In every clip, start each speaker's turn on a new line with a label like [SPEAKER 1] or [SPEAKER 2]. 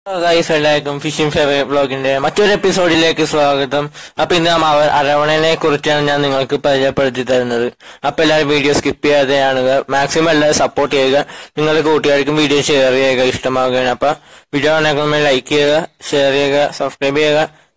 [SPEAKER 1] guys എല്ലാവർക്കും phishing favourite ബ്ലോഗിന്റെ മറ്റൊരു എപ്പിസോഡിലേക്ക് സ്വാഗതം അപ്പൊ ഇന്ന് നാം അവർ അരവണനെ കുറിച്ചാണ് ഞാൻ നിങ്ങൾക്ക് പരിചയപ്പെടുത്തി തരുന്നത് അപ്പൊ എല്ലാവരും വീഡിയോ സ്കിപ്പ് ചെയ്യാതെ കാണുക മാക്സിമം എല്ലാവരും സപ്പോർട്ട് ചെയ്യുക നിങ്ങളുടെ കൂട്ടുകാർക്കും വീഡിയോ ഷെയർ ചെയ്യുക ഇഷ്ടമാവുകയാണ് അപ്പൊ വീഡിയോ ആണെങ്കിൽ ലൈക്ക് ചെയ്യുക ഷെയർ ചെയ്യുക സബ്സ്ക്രൈബ് ചെയ്യുക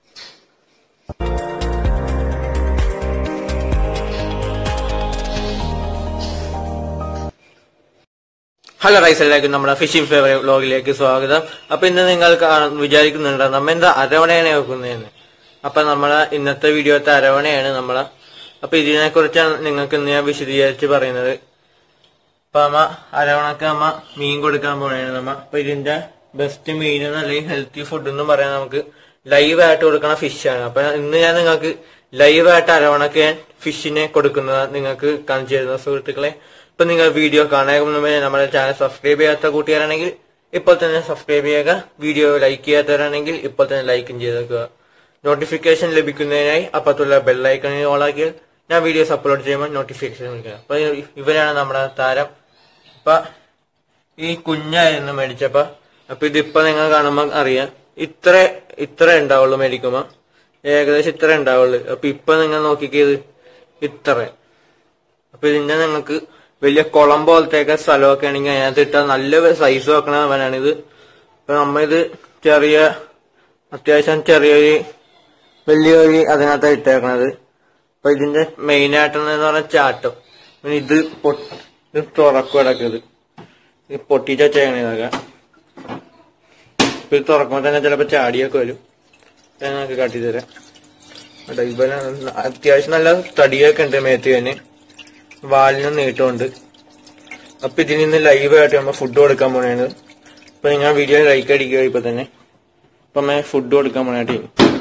[SPEAKER 1] ഹലോ റൈസ് എല്ലാവർക്കും നമ്മുടെ ഫിഷിംഗ് ഫേവറേറ്റ് വ്ലോഗിലേക്ക് സ്വാഗതം അപ്പൊ ഇന്ന് നിങ്ങൾ കാണ- വിചാരിക്കുന്നുണ്ട് നമ്മ എന്താ അരവണയാണ് വെക്കുന്നതെന്ന് അപ്പൊ നമ്മളെ ഇന്നത്തെ വീഡിയോത്തെ അരവണയാണ് നമ്മളെ അപ്പൊ ഇതിനെ കുറിച്ചാണ് നിങ്ങൾക്ക് ഇന്ന് ഞാൻ വിശദീകരിച്ച് പറയുന്നത് അപ്പൊ അമ്മ അരവണക്ക് അമ്മ മീൻ കൊടുക്കാൻ പോണേണ് നമ്മ അപ്പൊ ഇതിന്റെ ബെസ്റ്റ് മീൻ അല്ലെങ്കിൽ ഹെൽത്തി ഫുഡ് എന്ന് പറയാൻ നമുക്ക് ലൈവ് ആയിട്ട് കൊടുക്കണ ഫിഷാണ് അപ്പൊ ഇന്ന് ഞാൻ നിങ്ങൾക്ക് ലൈവ് ആയിട്ട് അരവണക്ക് ഞാൻ ഫിഷിനെ കൊടുക്കുന്നത് നിങ്ങൾക്ക് കാണിച്ചു തരുന്ന സുഹൃത്തുക്കളെ ഇപ്പൊ നിങ്ങൾ വീഡിയോ കാണാൻ മുമ്പേ നമ്മുടെ ചാനൽ സബ്സ്ക്രൈബ് ചെയ്യാത്ത കൂട്ടുകാരാണെങ്കിൽ ഇപ്പോൾ തന്നെ സബ്സ്ക്രൈബ് ചെയ്യുക വീഡിയോ ലൈക്ക് ചെയ്യാത്തവരാണെങ്കിൽ ഇപ്പോൾ തന്നെ ലൈക്കും ചെയ്തേക്കുക നോട്ടിഫിക്കേഷൻ ലഭിക്കുന്നതിനായി അപ്പത്തുള്ള ബെല്ലൈക്കണിൽ ഓളാക്കിയാൽ ഞാൻ വീഡിയോസ് അപ്ലോഡ് ചെയ്യുമ്പോൾ നോട്ടിഫിക്കേഷൻ ലഭിക്കുക അപ്പൊ ഇവരാണ് നമ്മുടെ താരം അപ്പൊ ഈ കുഞ്ഞായിരുന്നു മേടിച്ചപ്പോ അപ്പൊ ഇതിപ്പോ നിങ്ങൾ കാണുമ്പോ അറിയാം ഇത്ര ഇത്ര ഉണ്ടാവുള്ളൂ മേടിക്കുമ്പോ ഏകദേശം ഇത്ര ഉണ്ടാവുള്ളൂ അപ്പൊ ഇപ്പൊ നിങ്ങൾ നോക്കിക്കത് ഇത്ര അപ്പൊ ഇതിന്റെ നിങ്ങൾക്ക് വലിയ കുളം പോലത്തെയൊക്കെ സ്ഥലമൊക്കെ ആണെങ്കിൽ അതിനകത്ത് ഇട്ടാൽ നല്ല സൈസ് വെക്കണവനാണിത് അപ്പൊ നമ്മ ഇത് ചെറിയ അത്യാവശ്യം ചെറിയൊരു വലിയൊരു അതിനകത്ത് ഇട്ടേക്കണത് അപ്പൊ ഇതിന്റെ മെയിൻ ആയിട്ടെന്ന് പറഞ്ഞാൽ ചാട്ടം പിന്നെ ഇത് പൊ- ഇത് തുറക്കും ഇടക്കത് ഇത് പൊട്ടിച്ച ചെയ്യണ ഇതൊക്കെ ഇപ്പൊ ഇത് തുറക്കുമ്പോ തന്നെ ചിലപ്പോ ചാടിയൊക്കെ വരും ഞാൻ നിങ്ങൾക്ക് കാട്ടിത്തരാം കേട്ടോ ഇവന് അത്യാവശ്യം നല്ല തടിയൊക്കെ ഉണ്ട് മേത്ത് തന്നെ വാലിനും നീട്ടമുണ്ട് അപ്പൊ ഇതിൽ നിന്ന് ലൈവ് ആയിട്ട് നമ്മൾ ഫുഡ് കൊടുക്കാൻ പോണേണ് അപ്പൊ നിങ്ങൾ വീഡിയോ ലൈക്ക് അടിക്കുക ഇപ്പൊ തന്നെ അപ്പൊ അമ്മ ഫുഡ് കൊടുക്കാൻ പോണേട്ടി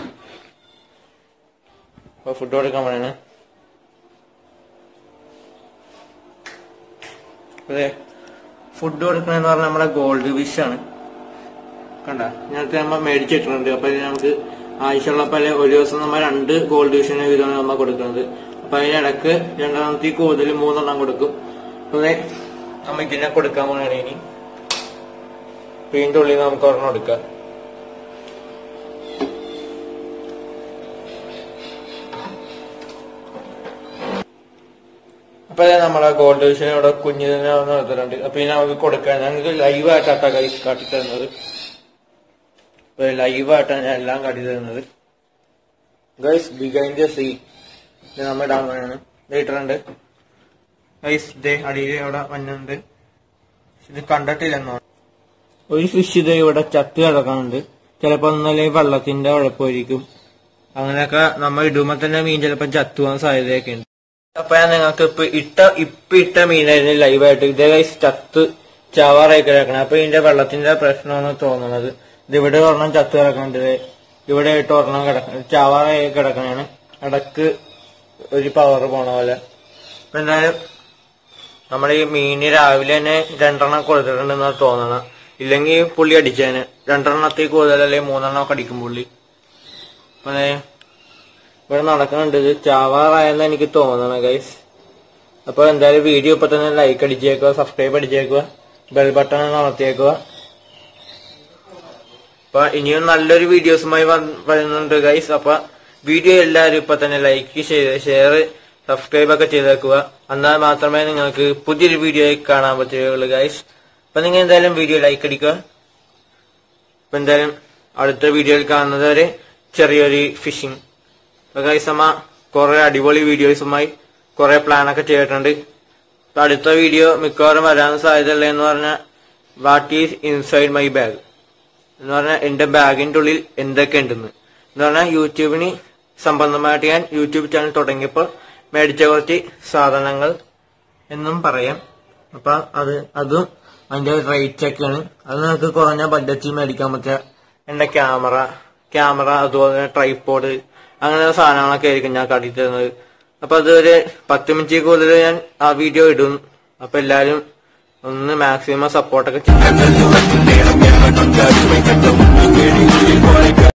[SPEAKER 1] അപ്പൊ ഫുഡ് കൊടുക്കാൻ പോണേണ് അതെ ഫുഡ് കൊടുക്കണെന്ന് പറഞ്ഞാൽ നമ്മുടെ ഗോൾഡ് ഫിഷ് ആണ് കണ്ട ഞങ്ങൾക്ക് നമ്മൾ മേടിച്ചിട്ടുണ്ട് അപ്പൊ ഇത് നമുക്ക് ആവശ്യമുള്ളപ്പോ അല്ലെ ഒരു ദിവസം നമ്മൾ രണ്ട് ഗോൾഡ് ഫിഷിന് വീതമാണ് നമ്മൾ കൊടുക്കുന്നത് അപ്പൊ അതിനിടക്ക് രണ്ടാമത്തെ കൂടുതൽ മൂന്നെണ്ണം കൊടുക്കും അപ്പൊ ദേ നമ്മ ഇതിനെ കൊടുക്കാൻ പോകണേ ഇനി വീണ്ടും ഉള്ളിൽ നമുക്ക് ഒരെണ്ണം എടുക്കാം അപ്പൊ ദേ നമ്മളെ ഗോൾഡ് ഫിഷിനെ ഇവിടെ കുഞ്ഞിനെ നിർത്തിട്ടുണ്ട് അപ്പൊ ഇനി നമുക്ക് കൊടുക്കാൻ ഞങ്ങൾക്ക് ലൈവായിട്ടാ കൈ കാട്ടി തരുന്നത് ലൈവായിട്ടാണ് ഞാൻ എല്ലാം കാട്ടി തരുന്നത് ഗൈസ് ബിഗൈൻഡ് സീ ഇത് നമ്മൾ ഇടാൻ വേണം ഇട്ടിട്ടുണ്ട് ഗൈസ് ഇതേ അടിയിൽ ഇവിടെ വന്നുണ്ട് ഇത് കണ്ടിട്ടില്ലെന്നോ ഒരു ഫിഷ് ഇത് ഇവിടെ ചത്ത് കിടക്കാനുണ്ട് ചിലപ്പോ ഒന്നല്ലേ വെള്ളത്തിന്റെ ഉഴപ്പായിരിക്കും അങ്ങനെയൊക്കെ നമ്മൾ ഇടുമ്പോ തന്നെ മീൻ ചിലപ്പോ ചത്തുപോകാൻ സാധ്യതയൊക്കെ ഉണ്ട് അപ്പൊ ഞാൻ നിങ്ങൾക്ക് ഇപ്പൊ ഇട്ട ഇപ്പൊ ഇട്ട മീനായിരുന്നു ലൈവായിട്ട് ഇതേ ഗൈസ് ചത്ത് ചാവാറായി കിടക്കണം അപ്പൊ ഇതിന്റെ വെള്ളത്തിന്റെ പ്രശ്നമാണ് തോന്നുന്നത് ഇതിവിടെ ഒരെണ്ണം ചത്ത് കിടക്കണുണ്ട് ദേ ഇവിടെ ആയിട്ട് ഒരെണ്ണം കിടക്കണം ചാവാറായി കിടക്കണാണ് ഇടക്ക് ഒരു പവർ പോണ പോലെ അപ്പൊ എന്തായാലും നമ്മുടെ ഈ മീന് രാവിലെ തന്നെ രണ്ടെണ്ണം കൊടുത്തിട്ടുണ്ടെന്നാ തോന്നണം ഇല്ലെങ്കിൽ പുള്ളി അടിച്ചേന് രണ്ടെണ്ണത്തിൽ കൂടുതൽ അല്ലെങ്കിൽ മൂന്നെണ്ണം ഒക്കെ അടിക്കും പുള്ളി അപ്പൊ ദേ ഇവിടെ നടക്കുന്നുണ്ട് ഇത് ചാവാറായെന്ന് എനിക്ക് തോന്നണം ഗൈസ് അപ്പൊ എന്തായാലും വീഡിയോ ഇപ്പൊ തന്നെ ലൈക്ക് അടിച്ചേക്കുക സബ്സ്ക്രൈബ് അടിച്ചേക്കുക ബെൽ ബട്ടൺ അമർത്തിയേക്കുക അപ്പൊ ഇനിയും നല്ലൊരു വീഡിയോസുമായി വന്ന് വരുന്നുണ്ട് ഗൈസ് അപ്പൊ വീഡിയോ എല്ലാവരും ഇപ്പൊ തന്നെ ലൈക്ക് ചെയ്ത് ഷെയർ സബ്സ്ക്രൈബ് ഒക്കെ ചെയ്തേക്കുക എന്നാൽ മാത്രമേ നിങ്ങൾക്ക് പുതിയൊരു വീഡിയോ കാണാൻ പറ്റുകയുള്ളൂ ഗൈസ് അപ്പൊ നിങ്ങൾ എന്തായാലും വീഡിയോ ലൈക്ക് അടിക്കുക അപ്പൊ എന്തായാലും അടുത്ത വീഡിയോയിൽ കാണുന്നത് വരെ ചെറിയൊരു ഫിഷിംഗ് അപ്പൊ ഗൈസ് അമ്മ കുറെ അടിപൊളി വീഡിയോസുമായി കുറെ പ്ലാനൊക്കെ ചെയ്തിട്ടുണ്ട് അപ്പൊ അടുത്ത വീഡിയോ മിക്കവാറും വരാൻ സാധ്യതയുള്ള എന്ന് പറഞ്ഞാൽ what is inside my bag എന്ന് പറഞ്ഞാൽ എന്റെ ബാഗിന്റെ ഉള്ളിൽ എന്തൊക്കെ ഉണ്ടെന്ന് എന്ന് പറഞ്ഞാൽ യൂട്യൂബിന് സംബന്ധമായിട്ട് ഞാൻ യൂട്യൂബ് ചാനൽ തുടങ്ങിയപ്പോൾ മേടിച്ച കുറച്ച് സാധനങ്ങൾ എന്നും പറയാം അപ്പൊ അത് അതും അതിന്റെ റേറ്റ് ഒക്കെയാണ് അത് നമുക്ക് കുറഞ്ഞ ബഡ്ജറ്റിൽ മേടിക്കാൻ പറ്റിയ എന്റെ ക്യാമറ ക്യാമറ അതുപോലെ തന്നെ ട്രൈപ്പോഡ് അങ്ങനെ സാധനങ്ങളൊക്കെ ആയിരിക്കും ഞാൻ കാട്ടി തരുന്നത് അപ്പൊ അത് ഒരു പത്ത് മിനിറ്റ് കൂടുതൽ ഞാൻ ആ വീഡിയോ ഇടും അപ്പൊ എല്ലാരും ഒന്ന് മാക്സിമം സപ്പോർട്ടൊക്കെ ചെയ്യും